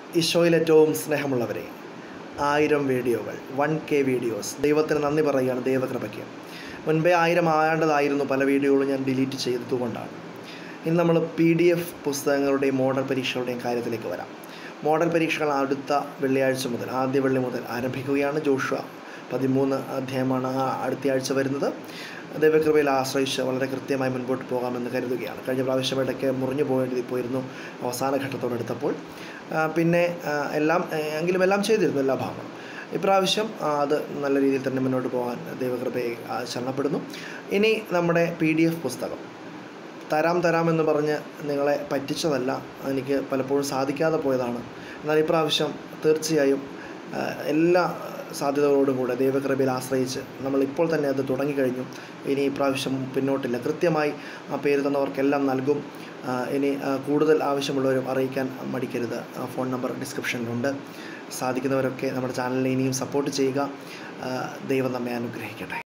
ഈശോയിൽ ഏറ്റവും സ്നേഹമുള്ളവരെ ആയിരം വീഡിയോകൾ വൺ കെ വീഡിയോസ് ദൈവത്തിന് നന്ദി പറയുകയാണ് ദൈവകൃപയ്ക്ക് മുൻപേ ആയിരം ആകേണ്ടതായിരുന്നു പല വീഡിയോകളും ഞാൻ ഡിലീറ്റ് ചെയ്തതുകൊണ്ടാണ് ഇന്ന് നമ്മൾ പി ഡി എഫ് പുസ്തകങ്ങളുടെയും മോഡൽ പരീക്ഷകളുടെയും കാര്യത്തിലേക്ക് വരാം മോഡൽ പരീക്ഷകൾ അടുത്ത വെള്ളിയാഴ്ച മുതൽ ആദ്യ വെള്ളി മുതൽ ആരംഭിക്കുകയാണ് ജോഷുവ പതിമൂന്ന് അധ്യായമാണ് ആ അടുത്ത ആഴ്ച വരുന്നത് ദൈവകൃപയിൽ ആശ്രയിച്ച് വളരെ കൃത്യമായി മുൻപോട്ട് പോകാമെന്ന് കരുതുകയാണ് കഴിഞ്ഞ പ്രാവശ്യം ഇടയ്ക്ക് മുറിഞ്ഞു പോയേണ്ടി പോയിരുന്നു അവസാന ഘട്ടത്തോടെടുത്തപ്പോൾ ആ, പിന്നെ ആ, എല്ലാം ഏ, എങ്കിലും എല്ലാം ചെയ്തിരുന്നു എല്ലാ ഭാഗങ്ങളും ഇപ്രാവശ്യം ആ, അത് നല്ല രീതിയിൽ തന്നെ മുന്നോട്ട് പോകാൻ ദൈവകൃപയെ ആ, ശരണപ്പെടുന്നു ഇനി നമ്മുടെ പി ഡി എഫ് പുസ്തകം തരാം തരാമെന്ന് പറഞ്ഞ് നിങ്ങളെ പറ്റിച്ചതല്ല എനിക്ക് പലപ്പോഴും സാധിക്കാതെ പോയതാണ് എന്നാൽ ഇപ്രാവശ്യം തീർച്ചയായും ആ, എല്ലാ സാധ്യതകളോടും കൂടെ ദൈവകൃപയിൽ ആശ്രയിച്ച് നമ്മൾ ഇപ്പോൾ തന്നെ അത് തുടങ്ങിക്കഴിഞ്ഞു ഇനി ഇപ്രാവശ്യം പിന്നോട്ടില്ല കൃത്യമായി ആ പേര് തന്നവർക്കെല്ലാം നൽകും ആ, ഇനി ആ, കൂടുതൽ ആവശ്യമുള്ളവരും അറിയിക്കാൻ മടിക്കരുത് ആ, ഫോൺ നമ്പർ ഡിസ്ക്രിപ്ഷനിലുണ്ട് സാധിക്കുന്നവരൊക്കെ നമ്മുടെ ചാനലിനെ ഇനിയും സപ്പോർട്ട് ചെയ്യുക ആ, ദൈവം നമ്മെ അനുഗ്രഹിക്കട്ടെ